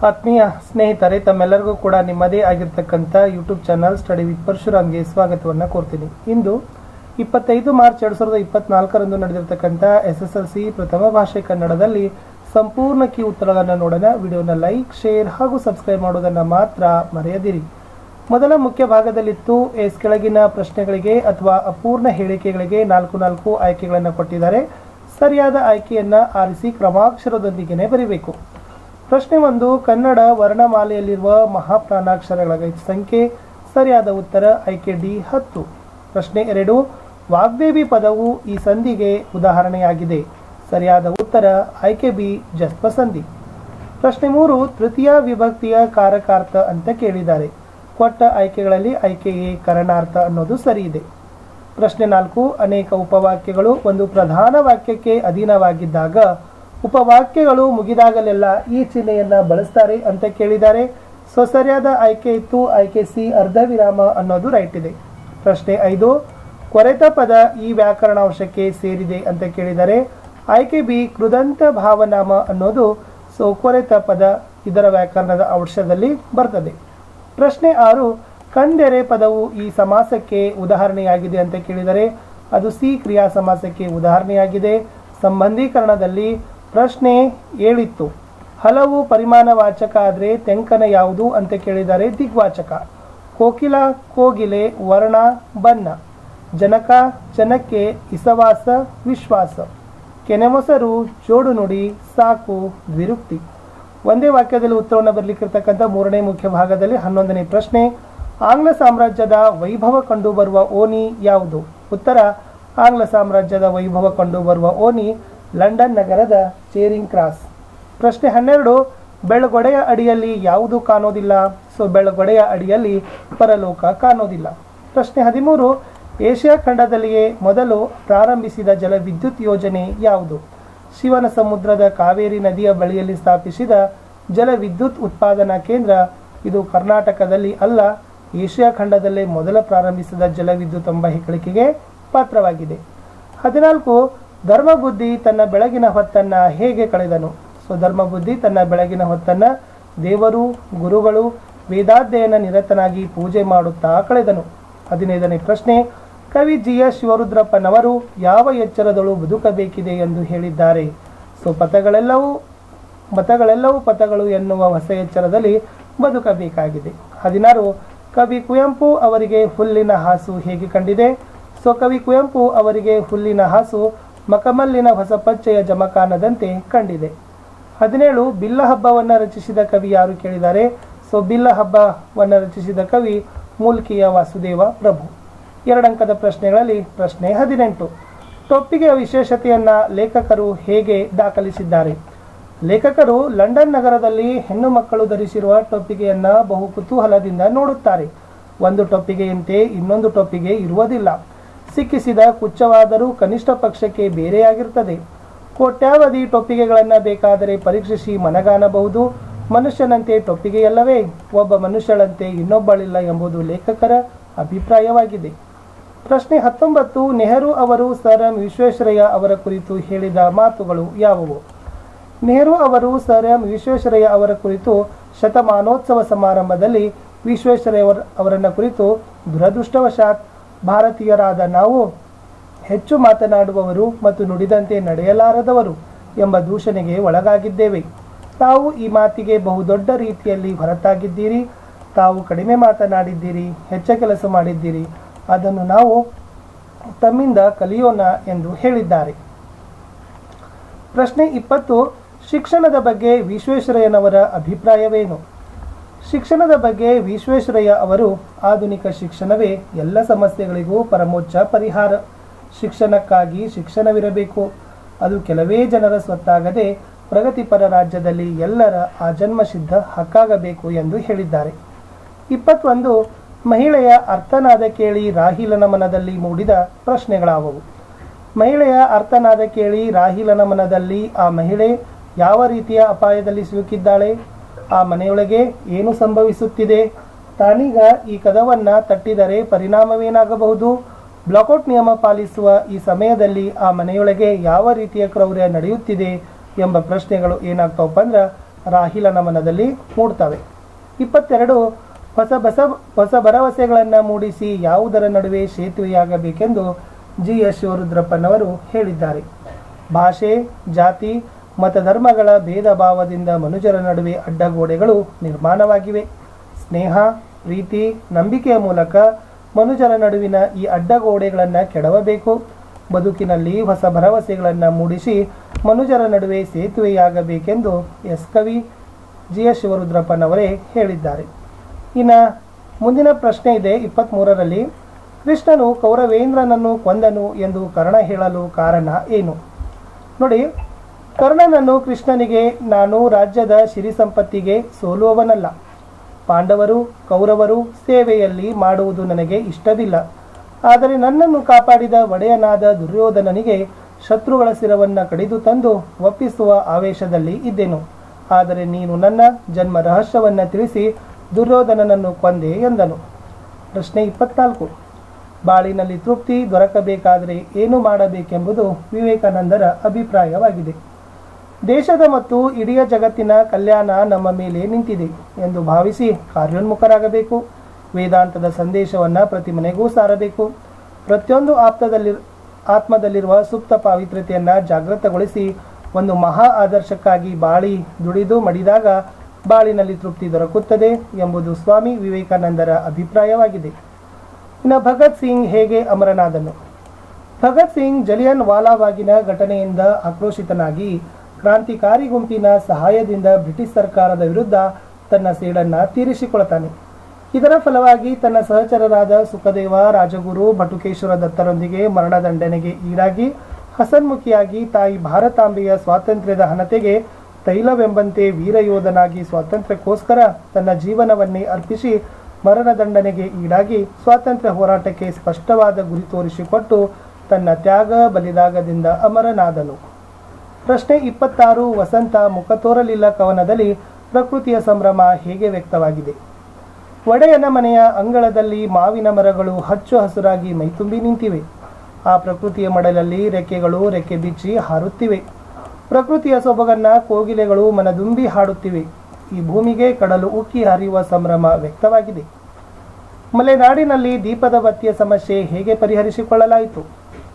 ಆತ್ಮೀಯ ಸ್ನೇಹಿತರೆ ತಮ್ಮೆಲ್ಲರಿಗೂ ಕೂಡ ನಿಮ್ಮದೇ ಆಗಿರ್ತಕ್ಕಂಥ ಯೂಟ್ಯೂಬ್ ಚಾನಲ್ ಸ್ಟಡಿ ವಿತ್ ಪರಶುರಾಮ್ಗೆ ಸ್ವಾಗತವನ್ನು ಕೋರ್ತೀನಿ ಇಂದು ಇಪ್ಪತ್ತೈದು ಮಾರ್ಚ್ ಎರಡು ಸಾವಿರದ ಇಪ್ಪತ್ನಾಲ್ಕರಂದು ನಡೆದಿರ್ತಕ್ಕಂಥ ಎಸ್ ಎಸ್ ಎಲ್ ಸಿ ಪ್ರಥಮ ಭಾಷೆ ಕನ್ನಡದಲ್ಲಿ ಸಂಪೂರ್ಣ ಕೀ ಉತ್ತರಗಳನ್ನು ನೋಡೋಣ ವಿಡಿಯೋನ ಲೈಕ್ ಶೇರ್ ಹಾಗೂ ಸಬ್ಸ್ಕ್ರೈಬ್ ಮಾಡೋದನ್ನು ಮಾತ್ರ ಮರೆಯದಿರಿ ಮೊದಲ ಮುಖ್ಯ ಭಾಗದಲ್ಲಿತ್ತು ಎಸ್ ಕೆಳಗಿನ ಪ್ರಶ್ನೆಗಳಿಗೆ ಅಥವಾ ಅಪೂರ್ಣ ಹೇಳಿಕೆಗಳಿಗೆ ನಾಲ್ಕು ನಾಲ್ಕು ಆಯ್ಕೆಗಳನ್ನು ಕೊಟ್ಟಿದ್ದಾರೆ ಸರಿಯಾದ ಆಯ್ಕೆಯನ್ನ ಆರಿಸಿ ಕ್ರಮಾಕ್ಷರದೊಂದಿಗೆನೇ ಬರೀಬೇಕು ಪ್ರಶ್ನೆ ಒಂದು ಕನ್ನಡ ವರ್ಣಮಾಲೆಯಲ್ಲಿರುವ ಮಹಾಪ್ರಾಣಾಕ್ಷರಗಳ ಸಂಖ್ಯೆ ಸರಿಯಾದ ಉತ್ತರ ಆಯ್ಕೆ ಡಿ ಹತ್ತು ಪ್ರಶ್ನೆ ಎರಡು ವಾಗ್ದೇವಿ ಪದವು ಈ ಸಂಧಿಗೆ ಉದಾಹರಣೆಯಾಗಿದೆ ಸರಿಯಾದ ಉತ್ತರ ಆಯ್ಕೆ ಬಿ ಜಸ್ಪ ಸಂಧಿ ಪ್ರಶ್ನೆ ಮೂರು ತೃತೀಯ ವಿಭಕ್ತಿಯ ಕಾರಕಾರ್ಥ ಅಂತ ಕೇಳಿದ್ದಾರೆ ಕೊಟ್ಟ ಆಯ್ಕೆಗಳಲ್ಲಿ ಆಯ್ಕೆ ಎ ಕರಣಾರ್ಥ ಅನ್ನೋದು ಸರಿ ಇದೆ ಪ್ರಶ್ನೆ ನಾಲ್ಕು ಅನೇಕ ಉಪವಾಕ್ಯಗಳು ಒಂದು ಪ್ರಧಾನ ವಾಕ್ಯಕ್ಕೆ ಅಧೀನವಾಗಿದ್ದಾಗ ಉಪವಾಕ್ಯಗಳು ಮುಗಿದಾಗಲೆಲ್ಲ ಈ ಚಿಹ್ನೆಯನ್ನ ಬಳಸ್ತಾರೆ ಅಂತ ಕೇಳಿದ್ದಾರೆ ಸೊ ಸರಿಯಾದ ಆಯ್ಕೆ ಇತ್ತು ಆಯ್ಕೆ ಸಿ ಅರ್ಧ ವಿರಾಮ ಅನ್ನೋದು ರೈಟ್ ಇದೆ ಪ್ರಶ್ನೆ ಐದು ಕೊರೆತ ಪದ ಈ ವ್ಯಾಕರಣಾಂಶಕ್ಕೆ ಸೇರಿದೆ ಅಂತ ಕೇಳಿದರೆ ಆಯ್ಕೆ ಬಿ ಕೃದಂತ ಭಾವನಾಮ ಅನ್ನೋದು ಸೊ ಕೊರೆತ ಪದ ಇದರ ವ್ಯಾಕರಣದ ಅಂಶದಲ್ಲಿ ಬರ್ತದೆ ಪ್ರಶ್ನೆ ಆರು ಕಂದೆರೆ ಪದವು ಈ ಸಮಾಸಕ್ಕೆ ಉದಾಹರಣೆಯಾಗಿದೆ ಅಂತ ಕೇಳಿದರೆ ಅದು ಸಿ ಕ್ರಿಯಾ ಸಮಾಸಕ್ಕೆ ಉದಾಹರಣೆಯಾಗಿದೆ ಸಂಬಂಧೀಕರಣದಲ್ಲಿ ಪ್ರಶ್ನೆ ಏಳಿತ್ತು ಹಲವು ಪರಿಮಾಣವಾಚಕ ಆದರೆ ತೆಂಕನ ಯಾವುದು ಅಂತ ಕೇಳಿದರೆ ದಿಗ್ವಾಚಕ ಕೋಕಿಲ ಕೋಗಿಲೆ ವರ್ಣ ಬನ್ನ ಜನಕ ಜನಕ್ಕೆ ಇಸವಾಸ ವಿಶ್ವಾಸ ಕೆನೆಮೊಸರು ಜೋಡು ನುಡಿ ಸಾಕು ದ್ವಿರುಕ್ತಿ ಒಂದೇ ವಾಕ್ಯದಲ್ಲಿ ಉತ್ತರವನ್ನು ಬರಲಿಕ್ಕಿರ್ತಕ್ಕಂಥ ಮೂರನೇ ಮುಖ್ಯ ಭಾಗದಲ್ಲಿ ಹನ್ನೊಂದನೇ ಪ್ರಶ್ನೆ ಆಂಗ್ಲ ಸಾಮ್ರಾಜ್ಯದ ವೈಭವ ಕಂಡುಬರುವ ಓನಿ ಯಾವುದು ಉತ್ತರ ಆಂಗ್ಲ ಸಾಮ್ರಾಜ್ಯದ ವೈಭವ ಕಂಡುಬರುವ ಓನಿ ಲಂಡನ್ ನಗರದ ಚೇರಿಂಗ್ ಕ್ರಾಸ್ ಪ್ರಶ್ನೆ ಹನ್ನೆರಡು ಬೆಳಗೊಡೆಯ ಅಡಿಯಲ್ಲಿ ಯಾವುದು ಕಾಣೋದಿಲ್ಲ ಸೊ ಬೆಳಗೊಡೆಯ ಅಡಿಯಲ್ಲಿ ಪರಲೋಕ ಕಾಣೋದಿಲ್ಲ ಪ್ರಶ್ನೆ ಹದಿಮೂರು ಏಷ್ಯಾ ಖಂಡದಲ್ಲಿಯೇ ಮೊದಲು ಪ್ರಾರಂಭಿಸಿದ ಜಲವಿದ್ಯುತ್ ಯೋಜನೆ ಯಾವುದು ಶಿವನ ಸಮುದ್ರದ ಕಾವೇರಿ ನದಿಯ ಬಳಿಯಲ್ಲಿ ಸ್ಥಾಪಿಸಿದ ಜಲವಿದ್ಯುತ್ ಉತ್ಪಾದನಾ ಕೇಂದ್ರ ಇದು ಕರ್ನಾಟಕದಲ್ಲಿ ಅಲ್ಲ ಏಷ್ಯಾ ಖಂಡದಲ್ಲೇ ಮೊದಲ ಪ್ರಾರಂಭಿಸಿದ ಜಲವಿದ್ಯುತ್ ಎಂಬ ಹೆಗ್ಗಳಿಕೆಗೆ ಪಾತ್ರವಾಗಿದೆ ಹದಿನಾಲ್ಕು ಧರ್ಮಬುದ್ಧಿ ತನ್ನ ಬೆಳಗಿನ ಹೊತ್ತನ್ನ ಹೇಗೆ ಕಳೆದನು ಸೊ ಧರ್ಮಬುದ್ಧಿ ತನ್ನ ಬೆಳಗಿನ ಹೊತ್ತನ್ನ ದೇವರು ಗುರುಗಳು ವೇದಾಧ್ಯಯನ ನಿರತನಾಗಿ ಪೂಜೆ ಮಾಡುತ್ತಾ ಕಳೆದನು ಹದಿನೈದನೇ ಪ್ರಶ್ನೆ ಕವಿ ಜಿ ಎಸ್ ಶಿವರುದ್ರಪ್ಪನವರು ಯಾವ ಎಚ್ಚರದಳು ಬದುಕಬೇಕಿದೆ ಎಂದು ಹೇಳಿದ್ದಾರೆ ಸೊ ಪಥಗಳೆಲ್ಲವೂ ಮತಗಳೆಲ್ಲವೂ ಪಥಗಳು ಎನ್ನುವ ಹೊಸ ಎಚ್ಚರದಲ್ಲಿ ಬದುಕಬೇಕಾಗಿದೆ ಹದಿನಾರು ಕವಿ ಕುವೆಂಪು ಅವರಿಗೆ ಹುಲ್ಲಿನ ಹಾಸು ಹೇಗೆ ಕಂಡಿದೆ ಸೊ ಕವಿ ಕುವೆಂಪು ಅವರಿಗೆ ಹುಲ್ಲಿನ ಹಾಸು ಮಕಮಲ್ಲಿನ ಹೊಸ ಪಚ್ಚೆಯ ಜಮಖಾನದಂತೆ ಕಂಡಿದೆ ಹದಿನೇಳು ಬಿಲ್ಲ ಹಬ್ಬವನ್ನು ರಚಿಸಿದ ಕವಿ ಯಾರು ಕೇಳಿದ್ದಾರೆ ಸೊ ಬಿಲ್ಲ ಹಬ್ಬವನ್ನು ರಚಿಸಿದ ಕವಿ ಮೂಲ್ಕಿಯ ವಾಸುದೇವ ಪ್ರಭು ಎರಡಂಕದ ಪ್ರಶ್ನೆಗಳಲ್ಲಿ ಪ್ರಶ್ನೆ ಹದಿನೆಂಟು ಟೊಪ್ಪಿಗೆಯ ವಿಶೇಷತೆಯನ್ನ ಲೇಖಕರು ಹೇಗೆ ದಾಖಲಿಸಿದ್ದಾರೆ ಲೇಖಕರು ಲಂಡನ್ ನಗರದಲ್ಲಿ ಹೆಣ್ಣು ಮಕ್ಕಳು ಧರಿಸಿರುವ ಟೊಪ್ಪಿಗೆಯನ್ನ ಬಹು ಕುತೂಹಲದಿಂದ ನೋಡುತ್ತಾರೆ ಒಂದು ಟೊಪ್ಪಿಗೆಯಂತೆ ಇನ್ನೊಂದು ಟೊಪ್ಪಿಗೆ ಇರುವುದಿಲ್ಲ ಸಿಕ್ಕಿಸಿದ ಕುಚ್ಚವಾದರೂ ಕನಿಷ್ಠ ಪಕ್ಷಕ್ಕೆ ಬೇರೆಯಾಗಿರುತ್ತದೆ ಕೋಟ್ಯಾವಧಿ ಟೊಪ್ಪಿಗೆಗಳನ್ನು ಬೇಕಾದರೆ ಪರೀಕ್ಷಿಸಿ ಮನಗಾಣಬಹುದು ಮನುಷ್ಯನಂತೆ ಟೊಪ್ಪಿಗೆಯಲ್ಲವೇ ಒಬ್ಬ ಮನುಷ್ಯಳಂತೆ ಇನ್ನೊಬ್ಬಳಿಲ್ಲ ಎಂಬುದು ಲೇಖಕರ ಅಭಿಪ್ರಾಯವಾಗಿದೆ ಪ್ರಶ್ನೆ ಹತ್ತೊಂಬತ್ತು ನೆಹರು ಅವರು ಸರ್ ಎಂ ವಿಶ್ವೇಶ್ವರಯ್ಯ ಅವರ ಕುರಿತು ಹೇಳಿದ ಮಾತುಗಳು ಯಾವುವು ನೆಹರು ಅವರು ಸರ್ ಎಂ ವಿಶ್ವೇಶ್ವರಯ್ಯ ಅವರ ಕುರಿತು ಶತಮಾನೋತ್ಸವ ಸಮಾರಂಭದಲ್ಲಿ ವಿಶ್ವೇಶ್ವರಯ್ಯ ಅವರನ್ನ ಕುರಿತು ದುರದೃಷ್ಟವಶಾತ್ ಭಾರತೀಯರಾದ ನಾವು ಹೆಚ್ಚು ಮಾತನಾಡುವವರು ಮತ್ತು ನುಡಿದಂತೆ ನಡೆಯಲಾರದವರು ಎಂಬ ದೂಷಣೆಗೆ ಒಳಗಾಗಿದ್ದೇವೆ ತಾವು ಈ ಮಾತಿಗೆ ಬಹುದೊಡ್ಡ ರೀತಿಯಲ್ಲಿ ಹೊರತಾಗಿದ್ದೀರಿ ತಾವು ಕಡಿಮೆ ಮಾತನಾಡಿದ್ದೀರಿ ಹೆಚ್ಚ ಕೆಲಸ ಮಾಡಿದ್ದೀರಿ ಅದನ್ನು ನಾವು ತಮ್ಮಿಂದ ಕಲಿಯೋಣ ಎಂದು ಹೇಳಿದ್ದಾರೆ ಪ್ರಶ್ನೆ ಇಪ್ಪತ್ತು ಶಿಕ್ಷಣದ ಬಗ್ಗೆ ವಿಶ್ವೇಶ್ವರಯ್ಯನವರ ಅಭಿಪ್ರಾಯವೇನು ಶಿಕ್ಷಣದ ಬಗ್ಗೆ ವಿಶ್ವೇಶ್ವರಯ್ಯ ಅವರು ಆಧುನಿಕ ಶಿಕ್ಷಣವೇ ಎಲ್ಲ ಸಮಸ್ಯೆಗಳಿಗೂ ಪರಮೋಚ್ಚ ಪರಿಹಾರ ಶಿಕ್ಷಣಕ್ಕಾಗಿ ಶಿಕ್ಷಣವಿರಬೇಕು ಅದು ಕೆಲವೇ ಜನರ ಸ್ವತ್ತಾಗದೆ ಪ್ರಗತಿಪರ ರಾಜ್ಯದಲ್ಲಿ ಎಲ್ಲರ ಆಜನ್ಮಸಿದ್ಧ ಹಕ್ಕಾಗಬೇಕು ಎಂದು ಹೇಳಿದ್ದಾರೆ ಇಪ್ಪತ್ತೊಂದು ಮಹಿಳೆಯ ಅರ್ಥನಾದ ಕೇಳಿ ರಾಹಿಲನ ಮನದಲ್ಲಿ ಮೂಡಿದ ಪ್ರಶ್ನೆಗಳಾವವು ಮಹಿಳೆಯ ಅರ್ಥನಾದ ಕೇಳಿ ರಾಹಿಲನ ಮನದಲ್ಲಿ ಆ ಮಹಿಳೆ ಯಾವ ರೀತಿಯ ಅಪಾಯದಲ್ಲಿ ಸಿಲುಕಿದ್ದಾಳೆ ಆ ಮನೆಯೊಳಗೆ ಏನು ಸಂಭವಿಸುತ್ತಿದೆ ತಾನೀಗ ಈ ಕದವನ್ನ ತಟ್ಟಿದರೆ ಪರಿಣಾಮವೇನಾಗಬಹುದು ಬ್ಲಾಕೌಟ್ ನಿಯಮ ಪಾಲಿಸುವ ಈ ಸಮಯದಲ್ಲಿ ಆ ಮನೆಯೊಳಗೆ ಯಾವ ರೀತಿಯ ಕ್ರೌರ್ಯ ನಡೆಯುತ್ತಿದೆ ಎಂಬ ಪ್ರಶ್ನೆಗಳು ಏನಾಗ್ತಾವಪ್ಪ ಅಂದ್ರೆ ರಾಹಿಲನ ಮನದಲ್ಲಿ ಮೂಡ್ತವೆ ಇಪ್ಪತ್ತೆರಡು ಹೊಸ ಬಸ ಹೊಸ ಭರವಸೆಗಳನ್ನು ಮೂಡಿಸಿ ಯಾವುದರ ನಡುವೆ ಸೇತುವೆಯಾಗಬೇಕೆಂದು ಜಿ ಎಸ್ ಶಿವರುದ್ರಪ್ಪನವರು ಹೇಳಿದ್ದಾರೆ ಭಾಷೆ ಜಾತಿ ಮತಧರ್ಮಗಳ ಭೇದ ಭಾವದಿಂದ ಮನುಜರ ನಡುವೆ ಅಡ್ಡಗೋಡೆಗಳು ನಿರ್ಮಾಣವಾಗಿವೆ ಸ್ನೇಹ ಪ್ರೀತಿ ನಂಬಿಕೆಯ ಮೂಲಕ ಮನುಜರ ನಡುವಿನ ಈ ಅಡ್ಡಗೋಡೆಗಳನ್ನು ಕೆಡವಬೇಕು ಬದುಕಿನಲ್ಲಿ ಹೊಸ ಭರವಸೆಗಳನ್ನು ಮೂಡಿಸಿ ಮನುಜರ ನಡುವೆ ಸೇತುವೆಯಾಗಬೇಕೆಂದು ಎಸ್ ಕವಿ ಜಿ ಎಸ್ ಶಿವರುದ್ರಪ್ಪನವರೇ ಹೇಳಿದ್ದಾರೆ ಇನ್ನು ಮುಂದಿನ ಪ್ರಶ್ನೆ ಇದೆ ಇಪ್ಪತ್ತ್ಮೂರರಲ್ಲಿ ಕೃಷ್ಣನು ಕೌರವೇಂದ್ರನನ್ನು ಕೊಂದನು ಎಂದು ಕರ್ಣ ಹೇಳಲು ಕಾರಣ ಏನು ನೋಡಿ ಕರ್ಣನನ್ನು ಕೃಷ್ಣನಿಗೆ ನಾನು ರಾಜ್ಯದ ಸಿರಿ ಸಂಪತ್ತಿಗೆ ಸೋಲುವವನಲ್ಲ ಪಾಂಡವರು ಕೌರವರು ಸೇವೆಯಲ್ಲಿ ಮಾಡುವುದು ನನಗೆ ಇಷ್ಟವಿಲ್ಲ ಆದರೆ ನನ್ನನ್ನು ಕಾಪಾಡಿದ ಒಡೆಯನಾದ ದುರ್ಯೋಧನನಿಗೆ ಶತ್ರುಗಳ ಶಿರವನ್ನು ಕಡಿದು ತಂದು ಒಪ್ಪಿಸುವ ಆವೇಶದಲ್ಲಿ ಇದ್ದೆನು ಆದರೆ ನೀನು ನನ್ನ ಜನ್ಮ ರಹಸ್ಯವನ್ನು ತಿಳಿಸಿ ದುರ್ಯೋಧನನನ್ನು ಕೊಂದೆ ಎಂದನು ಪ್ರಶ್ನೆ ಇಪ್ಪತ್ನಾಲ್ಕು ಬಾಳಿನಲ್ಲಿ ತೃಪ್ತಿ ದೊರಕಬೇಕಾದರೆ ಏನು ಮಾಡಬೇಕೆಂಬುದು ವಿವೇಕಾನಂದರ ಅಭಿಪ್ರಾಯವಾಗಿದೆ ದೇಶದ ಮತ್ತು ಇಡೀ ಜಗತ್ತಿನ ಕಲ್ಯಾಣ ನಮ್ಮ ಮೇಲೆ ನಿಂತಿದೆ ಎಂದು ಭಾವಿಸಿ ಕಾರ್ಯೋನ್ಮುಖರಾಗಬೇಕು ವೇದಾಂತದ ಸಂದೇಶವನ್ನು ಪ್ರತಿ ಮನೆಗೂ ಸಾರಬೇಕು ಪ್ರತಿಯೊಂದು ಆಪ್ತದಲ್ಲಿ ಆತ್ಮದಲ್ಲಿರುವ ಸುಪ್ತ ಪಾವಿತ್ರ್ಯತೆಯನ್ನು ಜಾಗೃತಗೊಳಿಸಿ ಒಂದು ಮಹಾ ಆದರ್ಶಕ್ಕಾಗಿ ಬಾಳಿ ದುಡಿದು ಮಡಿದಾಗ ಬಾಳಿನಲ್ಲಿ ತೃಪ್ತಿ ದೊರಕುತ್ತದೆ ಎಂಬುದು ಸ್ವಾಮಿ ವಿವೇಕಾನಂದರ ಅಭಿಪ್ರಾಯವಾಗಿದೆ ಇನ್ನು ಭಗತ್ ಸಿಂಗ್ ಹೇಗೆ ಅಮರನಾದನು ಭಗತ್ ಸಿಂಗ್ ಜಲಿಯನ್ ವಾಲಾಬಾಗಿನ ಘಟನೆಯಿಂದ ಆಕ್ರೋಶಿತನಾಗಿ ಕ್ರಾಂತಿಕಾರಿ ಗುಂಪಿನ ಸಹಾಯದಿಂದ ಬ್ರಿಟಿಷ್ ಸರ್ಕಾರದ ವಿರುದ್ಧ ತನ್ನ ಸೇಡನ್ನು ತೀರಿಸಿಕೊಳ್ತಾನೆ ಇದರ ಫಲವಾಗಿ ತನ್ನ ಸಹಚರರಾದ ಸುಖದೇವ ರಾಜಗುರು ಭಟುಕೇಶ್ವರ ದತ್ತರೊಂದಿಗೆ ಮರಣದಂಡನೆಗೆ ಈಡಾಗಿ ಹಸನ್ಮುಖಿಯಾಗಿ ತಾಯಿ ಭಾರತಾಂಬೆಯ ಸ್ವಾತಂತ್ರ್ಯದ ಹಣತೆಗೆ ತೈಲವೆಂಬಂತೆ ವೀರಯೋಧನಾಗಿ ಸ್ವಾತಂತ್ರ್ಯಕ್ಕೋಸ್ಕರ ತನ್ನ ಜೀವನವನ್ನೇ ಅರ್ಪಿಸಿ ಮರಣದಂಡನೆಗೆ ಈಡಾಗಿ ಸ್ವಾತಂತ್ರ್ಯ ಹೋರಾಟಕ್ಕೆ ಸ್ಪಷ್ಟವಾದ ಗುರಿ ತೋರಿಸಿಕೊಟ್ಟು ತನ್ನ ತ್ಯಾಗ ಬಲಿದಾಗದಿಂದ ಅಮರನಾದನು ಪ್ರಶ್ನೆ ಇಪ್ಪತ್ತಾರು ವಸಂತ ಮುಖ ತೋರಲಿಲ್ಲ ಕವನದಲ್ಲಿ ಪ್ರಕೃತಿಯ ಸಂಭ್ರಮ ಹೇಗೆ ವ್ಯಕ್ತವಾಗಿದೆ ಒಡೆಯನ ಮನೆಯ ಅಂಗಳದಲ್ಲಿ ಮಾವಿನ ಮರಗಳು ಹಚ್ಚು ಹಸುರಾಗಿ ಮೈತುಂಬಿ ನಿಂತಿವೆ ಆ ಪ್ರಕೃತಿಯ ಮಡಲಲ್ಲಿ ರೆಕ್ಕೆಗಳು ರೆಕ್ಕೆ ಬಿಚ್ಚಿ ಹಾರುತ್ತಿವೆ ಪ್ರಕೃತಿಯ ಸೊಬಗನ್ನ ಕೋಗಿಲೆಗಳು ಮನದುಂಬಿ ಹಾಡುತ್ತಿವೆ ಈ ಭೂಮಿಗೆ ಕಡಲು ಉಕ್ಕಿ ಹರಿಯುವ ಸಂಭ್ರಮ ವ್ಯಕ್ತವಾಗಿದೆ ಮಲೆನಾಡಿನಲ್ಲಿ ದೀಪದ ಬತ್ತಿಯ ಸಮಸ್ಯೆ ಹೇಗೆ ಪರಿಹರಿಸಿಕೊಳ್ಳಲಾಯಿತು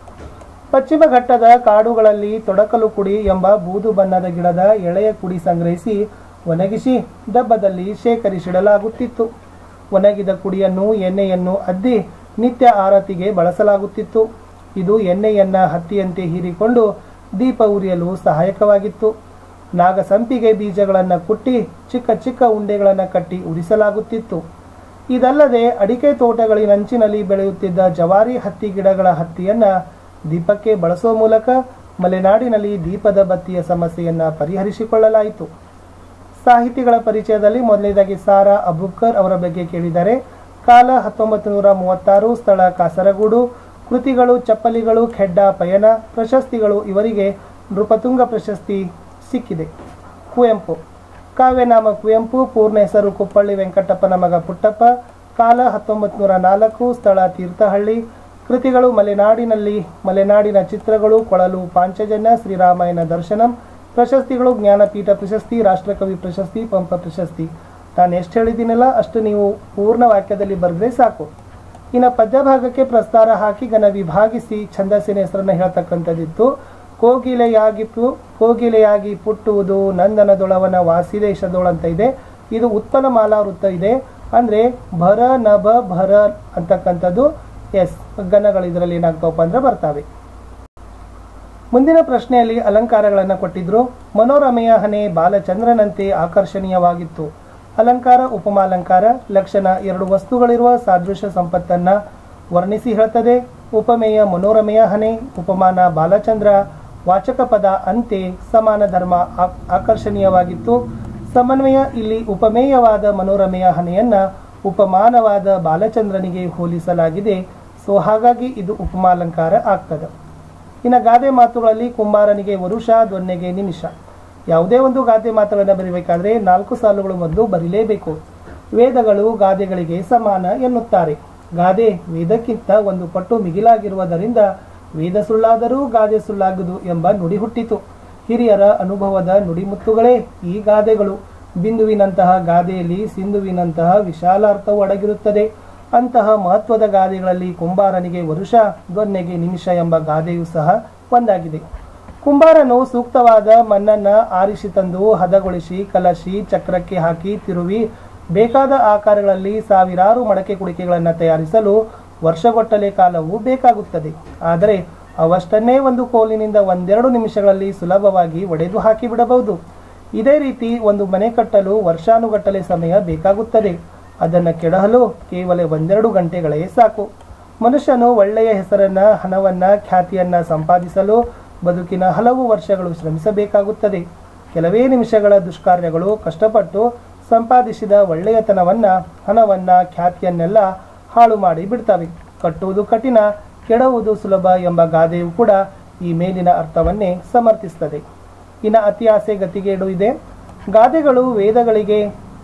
ಪಶ್ಚಿಮ ಘಟ್ಟದ ಕಾಡುಗಳಲ್ಲಿ ತೊಡಕಲು ಕುಡಿ ಎಂಬ ಬೂದು ಬಣ್ಣದ ಗಿಡದ ಎಳೆಯ ಕುಡಿ ಸಂಗ್ರಹಿಸಿ ಒಣಗಿಸಿ ಡಬ್ಬದಲ್ಲಿ ಶೇಖರಿಸಿಡಲಾಗುತ್ತಿತ್ತು ಒಣಗಿದ ಕುಡಿಯನ್ನು ಎಣ್ಣೆಯನ್ನು ಅದ್ದಿ ನಿತ್ಯ ಆರತಿಗೆ ಬಳಸಲಾಗುತ್ತಿತ್ತು ಇದು ಎಣ್ಣೆಯನ್ನ ಹತ್ತಿಯಂತೆ ಹೀರಿಕೊಂಡು ದೀಪ ಉರಿಯಲು ಸಹಾಯಕವಾಗಿತ್ತು ನಾಗಸಂಪಿಗೆ ಬೀಜಗಳನ್ನು ಕುಟ್ಟಿ ಚಿಕ್ಕ ಚಿಕ್ಕ ಉಂಡೆಗಳನ್ನು ಕಟ್ಟಿ ಉರಿಸಲಾಗುತ್ತಿತ್ತು ಇದಲ್ಲದೆ ಅಡಿಕೆ ತೋಟಗಳಿನಂಚಿನಲ್ಲಿ ಬೆಳೆಯುತ್ತಿದ್ದ ಜವಾರಿ ಹತ್ತಿ ಗಿಡಗಳ ಹತ್ತಿಯನ್ನ ದೀಪಕ್ಕೆ ಬಳಸುವ ಮೂಲಕ ಮಲೆನಾಡಿನಲ್ಲಿ ದೀಪದ ಬತ್ತಿಯ ಸಮಸ್ಯೆಯನ್ನ ಪರಿಹರಿಸಿಕೊಳ್ಳಲಾಯಿತು ಸಾಹಿತಿಗಳ ಪರಿಚಯದಲ್ಲಿ ಮೊದಲನೇದಾಗಿ ಸಾರಾ ಅಬುಬ್ಕರ್ ಅವರ ಬಗ್ಗೆ ಕೇಳಿದ್ದಾರೆ ಕಾಲ ಹತ್ತೊಂಬತ್ತು ನೂರ ಮೂವತ್ತಾರು ಸ್ಥಳ ಕಾಸರಗೂಡು ಕೃತಿಗಳು ಚಪ್ಪಲಿಗಳು ಖೆಡ್ಡ ಪಯಣ ಪ್ರಶಸ್ತಿಗಳು ಇವರಿಗೆ ನೃಪತುಂಗ ಪ್ರಶಸ್ತಿ ಸಿಕ್ಕಿದೆ ಕುವೆಂಪು ಕಾವ್ಯನಾಮ ಕುವೆಂಪು ಪೂರ್ಣ ಹೆಸರು ಕುಪ್ಪಳ್ಳಿ ವೆಂಕಟಪ್ಪನ ಮಗ ಪುಟ್ಟಪ್ಪ ಕಾಲ ಹತ್ತೊಂಬತ್ತು ನೂರ ನಾಲ್ಕು ಸ್ಥಳ ತೀರ್ಥಹಳ್ಳಿ ಕೃತಿಗಳು ಮಲೆನಾಡಿನಲ್ಲಿ ಮಲೆನಾಡಿನ ಚಿತ್ರಗಳು ಕೊಳಲು ಪಾಂಚಜನ್ಯ ಶ್ರೀರಾಮಾಯಣ ದರ್ಶನಂ ಪ್ರಶಸ್ತಿಗಳು ಜ್ಞಾನಪೀಠ ಪ್ರಶಸ್ತಿ ರಾಷ್ಟ್ರಕವಿ ಪ್ರಶಸ್ತಿ ಪಂಪ ಪ್ರಶಸ್ತಿ ನಾನು ಎಷ್ಟು ಹೇಳಿದ್ದೀನಲ್ಲ ಅಷ್ಟು ನೀವು ಪೂರ್ಣ ವಾಕ್ಯದಲ್ಲಿ ಬರೆದ್ರೆ ಸಾಕು ಇನ್ನು ಪದ್ಯಭಾಗಕ್ಕೆ ಪ್ರಸ್ತಾರ ಹಾಕಿ ಗನ ವಿಭಾಗಿಸಿ ಛಂದಸ್ಸಿನ ಹೆಸರನ್ನು ಹೇಳ್ತಕ್ಕಂಥದ್ದಿತ್ತು ಕೋಗಿಲೆಯಾಗಿ ಪು ಕೋಗಿಲೆಯಾಗಿ ಪುಟ್ಟುವುದು ನಂದನದೊಳವನ ವಾಸಿದೇಶದೊಳಂತ ಇದೆ ಇದು ಉತ್ಪನ್ನ ಮಾಲಾ ವೃತ್ತ ಇದೆ ಅಂದರೆ ಭರ ನಭ ಭರ ಅಂತಕ್ಕಂಥದ್ದು ಎಸ್ ಗಣಗಳು ಇದರಲ್ಲಿ ಏನಾಗ್ತಾವಪ್ಪ ಅಂದ್ರೆ ಬರ್ತವೆ ಮುಂದಿನ ಪ್ರಶ್ನೆಯಲ್ಲಿ ಅಲಂಕಾರಗಳನ್ನು ಕೊಟ್ಟಿದ್ರು ಮನೋರಮೆಯ ಹಣೆ ಬಾಲಚಂದ್ರನಂತೆ ಆಕರ್ಷಣೀಯವಾಗಿತ್ತು ಅಲಂಕಾರ ಉಪಮಾಲಂಕಾರ ಲಕ್ಷಣ ಎರಡು ವಸ್ತುಗಳಿರುವ ಸಾದೃಶ್ಯ ಸಂಪತ್ತನ್ನ ವರ್ಣಿಸಿ ಹೇಳ್ತದೆ ಉಪಮೇಯ ಮನೋರಮೆಯ ಹಣೆ ಉಪಮಾನ ಬಾಲಚಂದ್ರ ವಾಚಕ ಪದ ಅಂತೆ ಸಮಾನ ಧರ್ಮ ಆ- ಆಕರ್ಷಣೀಯವಾಗಿತ್ತು ಸಮನ್ವಯ ಇಲ್ಲಿ ಉಪಮೇಯವಾದ ಮನೋರಮೆಯ ಹಣೆಯನ್ನ ಉಪಮಾನವಾದ ಬಾಲಚಂದ್ರನಿಗೆ ಹೋಲಿಸಲಾಗಿದೆ ಸೊ ಹಾಗಾಗಿ ಇದು ಉಪಮಾಲಂಕಾರ ಆಗ್ತದೆ ಇನ್ನು ಗಾದೆ ಮಾತುಗಳಲ್ಲಿ ಕುಂಬಾರನಿಗೆ ವರುಷ ದೊನ್ನೆಗೆ ನಿಮಿಷ ಯಾವುದೇ ಒಂದು ಗಾದೆ ಮಾತುಗಳನ್ನು ಬರೀಬೇಕಾದ್ರೆ ನಾಲ್ಕು ಸಾಲುಗಳು ಮೊದಲು ಬರೀಲೇಬೇಕು ವೇದಗಳು ಗಾದೆಗಳಿಗೆ ಸಮಾನ ಎನ್ನುತ್ತಾರೆ ಗಾದೆ ವೇದಕ್ಕಿಂತ ಒಂದು ಪಟ್ಟು ಮಿಗಿಲಾಗಿರುವುದರಿಂದ ವೇದ ಸುಳ್ಳಾದರೂ ಗಾದೆ ಸುಳ್ಳಾಗದು ಎಂಬ ನುಡಿ ಹುಟ್ಟಿತು ಹಿರಿಯರ ಅನುಭವದ ನುಡಿಮುತ್ತುಗಳೇ ಈ ಗಾದೆಗಳು ಬಿಂದುವಿನಂತಹ ಗಾದೆಯಲ್ಲಿ ಸಿಂಧುವಿನಂತಹ ವಿಶಾಲ ಅರ್ಥವು ಅಡಗಿರುತ್ತದೆ ಅಂತಹ ಮಹತ್ವದ ಗಾದೆಗಳಲ್ಲಿ ಕುಂಬಾರನಿಗೆ ವರುಷ ದೊನ್ನೆಗೆ ನಿಮಿಷ ಎಂಬ ಗಾದೆಯೂ ಸಹ ಒಂದಾಗಿದೆ ಕುಂಬಾರನು ಸೂಕ್ತವಾದ ಮಣ್ಣನ್ನ ಆರಿಸಿ ತಂದು ಹದಗೊಳಿಸಿ ಕಲಶಿ ಚಕ್ರಕ್ಕೆ ಹಾಕಿ ತಿರುವಿ ಬೇಕಾದ ಆಕಾರಗಳಲ್ಲಿ ಸಾವಿರಾರು ಮಡಕೆ ಕುಡಿಕೆಗಳನ್ನು ತಯಾರಿಸಲು ವರ್ಷಗೊಟ್ಟಲೆ ಕಾಲವು ಬೇಕಾಗುತ್ತದೆ ಆದರೆ ಅವಷ್ಟನ್ನೇ ಒಂದು ಕೋಲಿನಿಂದ ಒಂದೆರಡು ನಿಮಿಷಗಳಲ್ಲಿ ಸುಲಭವಾಗಿ ಒಡೆದು ಹಾಕಿಬಿಡಬಹುದು ಇದೇ ರೀತಿ ಒಂದು ಮನೆ ಕಟ್ಟಲು ವರ್ಷಾನುಗಟ್ಟಲೆ ಸಮಯ ಬೇಕಾಗುತ್ತದೆ ಅದನ್ನು ಕೆಡಹಲು ಕೇವಲ ಒಂದೆರಡು ಗಂಟೆಗಳೇ ಸಾಕು ಮನುಷ್ಯನು ಒಳ್ಳೆಯ ಹೆಸರನ್ನ ಹಣವನ್ನ ಖ್ಯಾತಿಯನ್ನ ಸಂಪಾದಿಸಲು ಬದುಕಿನ ಹಲವು ವರ್ಷಗಳು ಶ್ರಮಿಸಬೇಕಾಗುತ್ತದೆ ಕೆಲವೇ ನಿಮಿಷಗಳ ದುಷ್ಕಾರ್ಯಗಳು ಕಷ್ಟಪಟ್ಟು ಸಂಪಾದಿಸಿದ ಒಳ್ಳೆಯತನವನ್ನ ಹಣವನ್ನ ಖ್ಯಾತಿಯನ್ನೆಲ್ಲ ಹಾಳು ಮಾಡಿ ಬಿಡ್ತವೆ ಕಟ್ಟುವುದು ಕಠಿಣ ಕೆಡವುವುದು ಸುಲಭ ಎಂಬ ಗಾದೆಯು ಕೂಡ ಈ ಮೇಲಿನ ಅರ್ಥವನ್ನೇ ಸಮರ್ಥಿಸ್ತದೆ ಇನ್ನು ಅತಿ ಆಸೆ ಗತಿಗೇಡು ಇದೆ ಗಾದೆಗಳು ವೇದಗಳಿಗೆ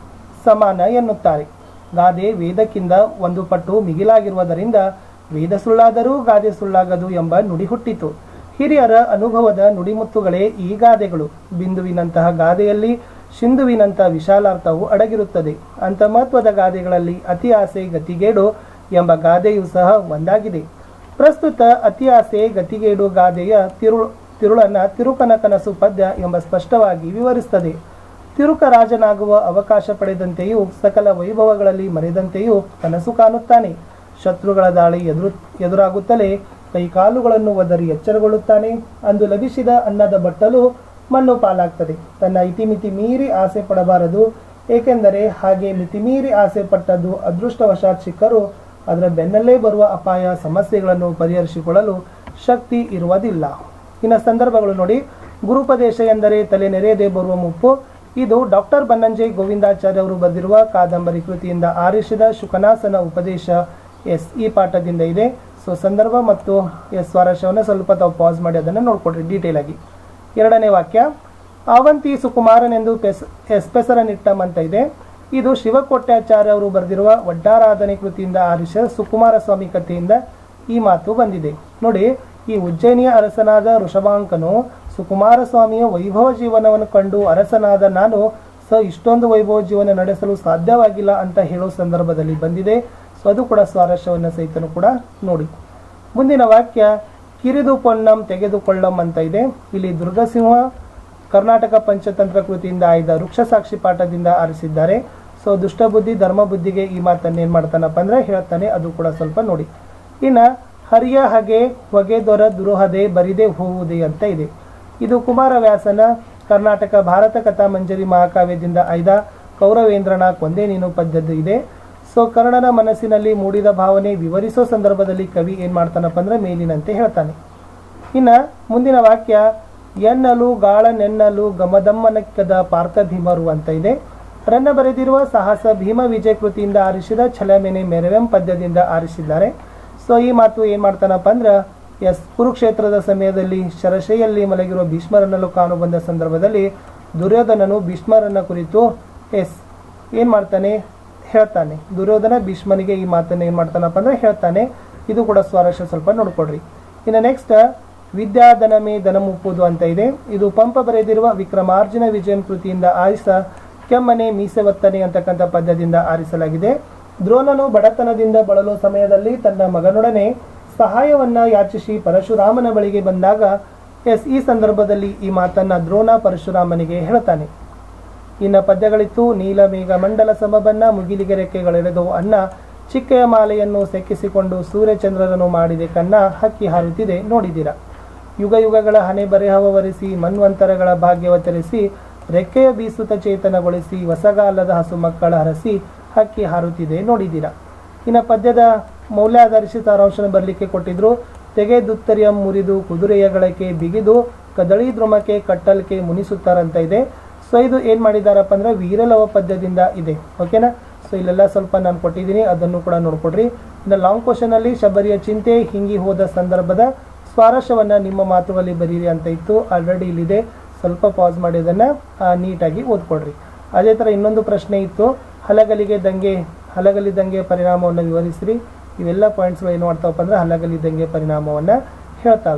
ಸಮಾನ ಎನ್ನುತ್ತಾರೆ ಗಾದೆ ವೇದಕ್ಕಿಂತ ಒಂದು ಪಟ್ಟು ಮಿಗಿಲಾಗಿರುವುದರಿಂದ ವೇದ ಸುಳ್ಳಾದರೂ ಗಾದೆ ಸುಳ್ಳಾಗದು ಎಂಬ ನುಡಿ ಹುಟ್ಟಿತು ಹಿರಿಯರ ಅನುಭವದ ನುಡಿಮುತ್ತುಗಳೇ ಈ ಗಾದೆಗಳು ಬಿಂದುವಿನಂತಹ ಗಾದೆಯಲ್ಲಿ ಸಿಂಧುವಿನಂಥ ವಿಶಾಲಾರ್ಥವು ಅಡಗಿರುತ್ತದೆ ಅಂತ ಮಹತ್ವದ ಗಾದೆಗಳಲ್ಲಿ ಅತಿ ಆಸೆ ಗತಿಗೇಡು ಎಂಬ ಗಾದೆಯೂ ಸಹ ಒಂದಾಗಿದೆ ಪ್ರಸ್ತುತ ಅತಿ ಆಸೆ ಗತಿಗೇಡು ಗಾದೆಯ ತಿರು ತಿರುಳನ್ನ ತಿರುಕನ ಕನಸು ಪದ್ಯ ಎಂಬ ಸ್ಪಷ್ಟವಾಗಿ ವಿವರಿಸುತ್ತದೆ ತಿರುಕ ರಾಜನಾಗುವ ಅವಕಾಶ ಪಡೆದಂತೆಯೂ ಸಕಲ ವೈಭವಗಳಲ್ಲಿ ಮರೆದಂತೆಯೂ ಕನಸು ಕಾಣುತ್ತಾನೆ ಶತ್ರುಗಳ ದಾಳಿ ಎದುರು ಎದುರಾಗುತ್ತಲೇ ಕೈಕಾಲುಗಳನ್ನು ಒದರಿ ಎಚ್ಚರಗೊಳ್ಳುತ್ತಾನೆ ಅಂದು ಲಭಿಸಿದ ಅನ್ನದ ಬಟ್ಟಲು ಮಣ್ಣು ಪಾಲಾಗ್ತದೆ ತನ್ನ ಇತಿಮಿತಿ ಮೀರಿ ಆಸೆ ಪಡಬಾರದು ಏಕೆಂದರೆ ಹಾಗೆ ಮಿತಿಮೀರಿ ಆಸೆ ಪಟ್ಟದ್ದು ಅದೃಷ್ಟವಶಾತ್ ಸಿಕ್ಕರೂ ಅದರ ಬೆನ್ನಲ್ಲೇ ಬರುವ ಅಪಾಯ ಸಮಸ್ಯೆಗಳನ್ನು ಪರಿಹರಿಸಿಕೊಳ್ಳಲು ಶಕ್ತಿ ಇರುವುದಿಲ್ಲ ಇನ್ನು ಸಂದರ್ಭಗಳು ನೋಡಿ ಗುರುಪದೇಶ ಎಂದರೆ ತಲೆ ನೆರೆಯದೆ ಬರುವ ಮುಪ್ಪು ಇದು ಡಾಕ್ಟರ್ ಬನ್ನಂಜೆ ಗೋವಿಂದಾಚಾರ್ಯ ಅವರು ಬರೆದಿರುವ ಕಾದಂಬರಿ ಕೃತಿಯಿಂದ ಆರಿಸಿದ ಶುಕನಾಸನ ಉಪದೇಶ ಎಸ್ ಈ ಪಾಠದಿಂದ ಇದೆ ಸೊ ಸಂದರ್ಭ ಮತ್ತು ಎಸ್ ಸ್ವಾರಸ್ಯವನ್ನು ಸ್ವಲ್ಪ ತಾವು ಪಾಸ್ ಮಾಡಿ ಅದನ್ನು ನೋಡ್ಕೊಡ್ರಿ ಡೀಟೇಲ್ ಆಗಿ ಎರಡನೇ ವಾಕ್ಯ ಅವಂತಿ ಸುಕುಮಾರನೆಂದು ಪೆಸ್ ಎಸ್ಪೆಸರನಿಟ್ಟಂ ಅಂತ ಇದೆ ಇದು ಶಿವಕೋಟ್ಯಾಚಾರ್ಯ ಅವರು ಬರೆದಿರುವ ಒಡ್ಡಾರಾಧನೆ ಕೃತಿಯಿಂದ ಆರಿಸಿದ ಸುಕುಮಾರ ಸ್ವಾಮಿ ಕಥೆಯಿಂದ ಈ ಮಾತು ಬಂದಿದೆ ನೋಡಿ ಈ ಉಜ್ಜಯಿನಿಯ ಅರಸನಾದ ಋಷಭಾಂಕನು ಸುಕುಮಾರ ಸ್ವಾಮಿಯ ವೈಭವ ಜೀವನವನ್ನು ಕಂಡು ಅರಸನಾದ ನಾನು ಸ ಇಷ್ಟೊಂದು ವೈಭವ ಜೀವನ ನಡೆಸಲು ಸಾಧ್ಯವಾಗಿಲ್ಲ ಅಂತ ಹೇಳೋ ಸಂದರ್ಭದಲ್ಲಿ ಬಂದಿದೆ ಸೊ ಅದು ಕೂಡ ಸ್ವಾರಸ್ಯವನ್ನು ಸಹಿತನು ಕೂಡ ನೋಡಿ ಮುಂದಿನ ವಾಕ್ಯ ಕಿರಿದು ಪೊನ್ನಂ ತೆಗೆದುಕೊಳ್ಳಂ ಅಂತ ಇದೆ ಇಲ್ಲಿ ದುರ್ಗಸಿಂಹ ಕರ್ನಾಟಕ ಪಂಚತಂತ್ರ ಕೃತಿಯಿಂದ ಆಯ್ದ ವೃಕ್ಷ ಸಾಕ್ಷಿ ಪಾಠದಿಂದ ಆರಿಸಿದ್ದಾರೆ ಸೊ ದುಷ್ಟಬುದ್ಧಿ ಧರ್ಮ ಬುದ್ಧಿಗೆ ಈ ಮಾತನ್ನು ಏನ್ ಮಾಡ್ತಾನಪ್ಪ ಅಂದ್ರೆ ಹೇಳ್ತಾನೆ ಅದು ಕೂಡ ಸ್ವಲ್ಪ ನೋಡಿ ಇನ್ನ ಹರಿಯ ಹಗೆ ಹೊಗೆ ದೊರ ದುರುಹದೆ ಬರಿದೆ ಹೋವುದೇ ಅಂತ ಇದೆ ಇದು ಕುಮಾರವ್ಯಾಸನ ಕರ್ನಾಟಕ ಭಾರತ ಕಥಾ ಮಂಜರಿ ಮಹಾಕಾವ್ಯದಿಂದ ಆಯ್ದ ಕೌರವೇಂದ್ರನ ಕೊಂದೆ ನೀನು ಪದ್ಯದ ಇದೆ ಸೊ ಕರ್ಣನ ಮನಸ್ಸಿನಲ್ಲಿ ಮೂಡಿದ ಭಾವನೆ ವಿವರಿಸೋ ಸಂದರ್ಭದಲ್ಲಿ ಕವಿ ಏನ್ ಮಾಡ್ತಾನಪ್ಪ ಅಂದ್ರೆ ಮೇಲಿನಂತೆ ಹೇಳ್ತಾನೆ ಇನ್ನ ಮುಂದಿನ ವಾಕ್ಯ ಎನ್ನಲು ಗಾಳನೆನ್ನಲು ಗಮದಮ್ಮನಕ್ಕದ ಪಾರ್ಥ ಭೀಮರು ಅಂತ ಇದೆ ರನ್ನ ಬರೆದಿರುವ ಸಾಹಸ ಭೀಮ ವಿಜಯ ಕೃತಿಯಿಂದ ಆರಿಸಿದ ಛಲಮೆನೆ ಮೆರವೆಂ ಪದ್ಯದಿಂದ ಆರಿಸಿದ್ದಾರೆ ಸೊ ಈ ಮಾತು ಏನ್ ಮಾಡ್ತಾನಪ್ಪ ಅಂದ್ರ ಎಸ್ ಕುರುಕ್ಷೇತ್ರದ ಸಮಯದಲ್ಲಿ ಶರಶೆಯಲ್ಲಿ ಮಲಗಿರುವ ಭೀಷ್ಮರನ್ನಲು ಕಾಣು ಬಂದ ಸಂದರ್ಭದಲ್ಲಿ ದುರ್ಯೋಧನನು ಭೀಷ್ಮರನ್ನ ಕುರಿತು ಎಸ್ ಏನ್ ಮಾಡ್ತಾನೆ ಹೇಳ್ತಾನೆ ದುರ್ಯೋಧನ ಭೀಷ್ಮನಿಗೆ ಈ ಮಾತನ್ನ ಏನ್ ಮಾಡ್ತಾನಪ್ಪ ಅಂದ್ರೆ ಹೇಳ್ತಾನೆ ಇದು ಕೂಡ ಸ್ವಾರಸ್ಯ ಸ್ವಲ್ಪ ನೋಡ್ಕೊಡ್ರಿ ಇನ್ನು ನೆಕ್ಸ್ಟ್ ವಿದ್ಯಾಧನಮೇ ಧನಮುಪ್ಪುದು ಅಂತ ಇದೆ ಇದು ಪಂಪ ಬರೆದಿರುವ ವಿಕ್ರಮಾರ್ಜುನ ವಿಜಯಂ ಕೃತಿಯಿಂದ ಆರಿಸ ಕೆಮ್ಮನೆ ಮೀಸೆವತ್ತನೆ ಅಂತಕ್ಕಂಥ ಪದ್ಯದಿಂದ ಆರಿಸಲಾಗಿದೆ ದ್ರೋಣನು ಬಡತನದಿಂದ ಬಳಲುವ ಸಮಯದಲ್ಲಿ ತನ್ನ ಮಗನೊಡನೆ ಸಹಾಯವನ್ನ ಯಾಚಿಸಿ ಪರಶುರಾಮನ ಬಳಿಗೆ ಬಂದಾಗ ಎಸ್ ಈ ಸಂದರ್ಭದಲ್ಲಿ ಈ ಮಾತನ್ನ ದ್ರೋಣ ಪರಶುರಾಮನಿಗೆ ಹೇಳ್ತಾನೆ ಇನ್ನ ಪದ್ಯಗಳಿತ್ತು ನೀಲ ಮೇಘ ಮಂಡಲ ಸಮಬನ್ನ ಮುಗಿಲಿಗೆ ರೆಕ್ಕೆಗಳೆಳೆದವು ಅನ್ನ ಚಿಕ್ಕೆಯ ಮಾಲೆಯನ್ನು ಸೆಕ್ಕಿಸಿಕೊಂಡು ಸೂರ್ಯಚಂದ್ರರನ್ನು ಮಾಡಿದೆ ಕನ್ನ ಹಕ್ಕಿ ಹಾರುತ್ತಿದೆ ನೋಡಿದಿರ ಯುಗ ಯುಗಗಳ ಹಣೆ ಬರೆಹವರಿಸಿ ಮನ್ವಂತರಗಳ ಭಾಗ್ಯವತರಿಸಿ ರೆಕ್ಕೆಯ ಬೀಸುತ್ತ ಚೇತನಗೊಳಿಸಿ ಹೊಸಗಾಲದ ಹಸು ಮಕ್ಕಳ ಹರಸಿ ಹಕ್ಕಿ ಹಾರುತ್ತಿದೆ ನೋಡಿದಿರ ಇನ್ನು ಪದ್ಯದ ಮೌಲ್ಯಾಧರಿಸಿ ಸಾರಾಂಶನ ಬರಲಿಕ್ಕೆ ಕೊಟ್ಟಿದ್ರು ತೆಗೆ ದುತ್ತರಿಯ ಮುರಿದು ಕುದುರೆಯ ಗಳಕ್ಕೆ ಬಿಗಿದು ಕದಳಿ ದ್ರುಮಕ್ಕೆ ಕಟ್ಟಲ್ಕೆ ಮುನಿಸುತ್ತಾರಂತ ಇದೆ ಸೊ ಇದು ಏನ್ ಮಾಡಿದಾರಪ್ಪ ಅಂದ್ರೆ ವೀರಲವ ಪದ್ಯದಿಂದ ಇದೆ ಓಕೆನಾ ಸೊ ಇಲ್ಲೆಲ್ಲ ಸ್ವಲ್ಪ ನಾನು ಕೊಟ್ಟಿದ್ದೀನಿ ಅದನ್ನು ಕೂಡ ನೋಡ್ಕೊಡ್ರಿ ಇನ್ನು ಲಾಂಗ್ ಕ್ವಶನ್ ಅಲ್ಲಿ ಶಬರಿಯ ಚಿಂತೆ ಹಿಂಗಿ ಹೋದ ಸಂದರ್ಭದ ಸ್ವಾರಸ್ಯವನ್ನ ನಿಮ್ಮ ಮಾತುಗಳಲ್ಲಿ ಬರೀರಿ ಅಂತ ಇತ್ತು ಆಲ್ರೆಡಿ ಇಲ್ಲಿದೆ ಸ್ವಲ್ಪ ಪಾಸ್ ಮಾಡಿ ಅದನ್ನ ಆ, ನೀಟಾಗಿ ಓದ್ಕೊಡ್ರಿ ಅದೇ ತರ ಇನ್ನೊಂದು ಪ್ರಶ್ನೆ ಇತ್ತು ಹಲಗಲಿಗೆ ದಂಗೆ ಹಲಗಲಿ ದಂಗೆ ಪರಿಣಾಮವನ್ನು ವಿವರಿಸ್ರಿ ಇವೆಲ್ಲ ಪಾಯಿಂಟ್ಸ್ಗಳು ಏನು ಮಾಡ್ತಾವಪ್ಪ ಅಂದ್ರೆ ಹಲಗಲಿ ದಂಗೆ ಪರಿಣಾಮವನ್ನ ಹೇಳ್ತಾವೆ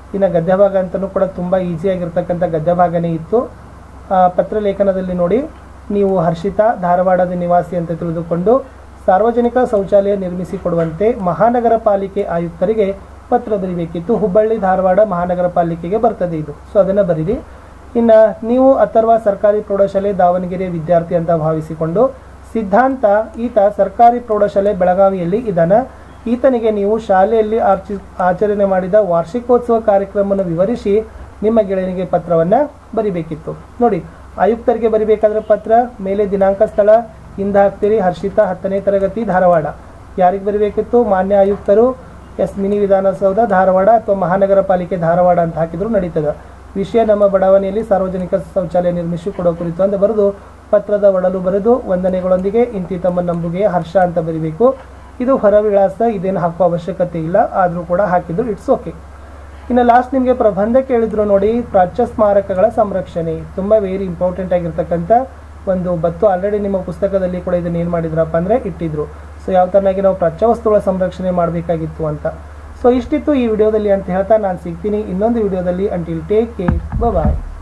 ಇನ್ನು ಗದ್ಯ ಭಾಗ ಅಂತಲೂ ಕೂಡ ತುಂಬ ಈಸಿಯಾಗಿರ್ತಕ್ಕಂಥ ಗದ್ಯ ಭಾಗನೇ ಇತ್ತು ಆ, ಪತ್ರಲೇಖನದಲ್ಲಿ ನೋಡಿ ನೀವು ಹರ್ಷಿತಾ ಧಾರವಾಡದ ನಿವಾಸಿ ಅಂತ ತಿಳಿದುಕೊಂಡು ಸಾರ್ವಜನಿಕ ಶೌಚಾಲಯ ನಿರ್ಮಿಸಿಕೊಡುವಂತೆ ಮಹಾನಗರ ಪಾಲಿಕೆ ಆಯುಕ್ತರಿಗೆ ಪತ್ರ ಬರೀಬೇಕಿತ್ತು ಹುಬ್ಬಳ್ಳಿ ಧಾರವಾಡ ಮಹಾನಗರ ಪಾಲಿಕೆಗೆ ಬರ್ತದೆ ಇದು ಸೊ ಅದನ್ನು ಬರೀರಿ ಇನ್ನು ನೀವು ಅಥರ್ವ ಸರ್ಕಾರಿ ಪ್ರೌಢಶಾಲೆ ದಾವಣಗೆರೆ ವಿದ್ಯಾರ್ಥಿ ಅಂತ ಭಾವಿಸಿಕೊಂಡು ಸಿದ್ಧಾಂತ ಈತ ಸರ್ಕಾರಿ ಪ್ರೌಢಶಾಲೆ ಬೆಳಗಾವಿಯಲ್ಲಿ ಇದ್ದಾನ ಈತನಿಗೆ ನೀವು ಶಾಲೆಯಲ್ಲಿ ಆರ್ಚಿ ಆಚರಣೆ ಮಾಡಿದ ವಾರ್ಷಿಕೋತ್ಸವ ಕಾರ್ಯಕ್ರಮವನ್ನು ವಿವರಿಸಿ ನಿಮ್ಮ ಗೆಳೆಯನಿಗೆ ಪತ್ರವನ್ನು ಬರಿಬೇಕಿತ್ತು ನೋಡಿ ಆಯುಕ್ತರಿಗೆ ಬರಿಬೇಕಾದ್ರೆ ಪತ್ರ ಮೇಲೆ ದಿನಾಂಕ ಸ್ಥಳ ಹಿಂದೆ ಹಾಕ್ತೀರಿ ಹರ್ಷಿತಾ ಹತ್ತನೇ ತರಗತಿ ಧಾರವಾಡ ಯಾರಿಗೆ ಬರಿಬೇಕಿತ್ತು ಮಾನ್ಯ ಆಯುಕ್ತರು ಎಸ್ ಮಿನಿ ವಿಧಾನಸೌಧ ಧಾರವಾಡ ಅಥವಾ ಮಹಾನಗರ ಪಾಲಿಕೆ ಧಾರವಾಡ ಅಂತ ಹಾಕಿದ್ರು ನಡೀತದೆ ವಿಷಯ ನಮ್ಮ ಬಡಾವಣೆಯಲ್ಲಿ ಸಾರ್ವಜನಿಕ ಶೌಚಾಲಯ ನಿರ್ಮಿಸಿ ಕೊಡೋ ಕುರಿತು ಅಂತ ಬರೆದು ಪತ್ರದ ಒಡಲು ಬರೆದು ವಂದನೆಗಳೊಂದಿಗೆ ಇಂತಿ ತಮ್ಮ ನಂಬುಗೆಯ ಹರ್ಷ ಅಂತ ಬರಿಬೇಕು ಇದು ಹೊರ ವಿಳಾಸ ಇದೇನು ಹಾಕುವ ಅವಶ್ಯಕತೆ ಇಲ್ಲ ಆದರೂ ಕೂಡ ಹಾಕಿದ್ರು ಇಟ್ಸ್ ಓಕೆ ಇನ್ನು ಲಾಸ್ಟ್ ನಿಮಗೆ ಪ್ರಬಂಧ ಕೇಳಿದ್ರು ನೋಡಿ ಪ್ರಾಚ್ಯ ಸ್ಮಾರಕಗಳ ಸಂರಕ್ಷಣೆ ತುಂಬ ವೆರಿ ಇಂಪಾರ್ಟೆಂಟ್ ಆಗಿರ್ತಕ್ಕಂಥ ಒಂದು ಬತ್ತು ಆಲ್ರೆಡಿ ನಿಮ್ಮ ಪುಸ್ತಕದಲ್ಲಿ ಕೂಡ ಇದನ್ನ ಏನು ಮಾಡಿದ್ರಪ್ಪ ಅಂದರೆ ಇಟ್ಟಿದ್ರು ಸೊ ಯಾವ ಥರನಾಗಿ ನಾವು ಪ್ರಾಚ್ಯ ವಸ್ತುಗಳ ಸಂರಕ್ಷಣೆ ಮಾಡಬೇಕಾಗಿತ್ತು ಅಂತ ಸೊ ಇಷ್ಟಿತ್ತು ಈ ವಿಡಿಯೋದಲ್ಲಿ ಅಂತ ಹೇಳ್ತಾ ನಾನು ಸಿಗ್ತೀನಿ ಇನ್ನೊಂದು ವಿಡಿಯೋದಲ್ಲಿ ಅಂಟಿಲ್ ಟೇಕ್ ಕೇರ್ ಬಾಯ್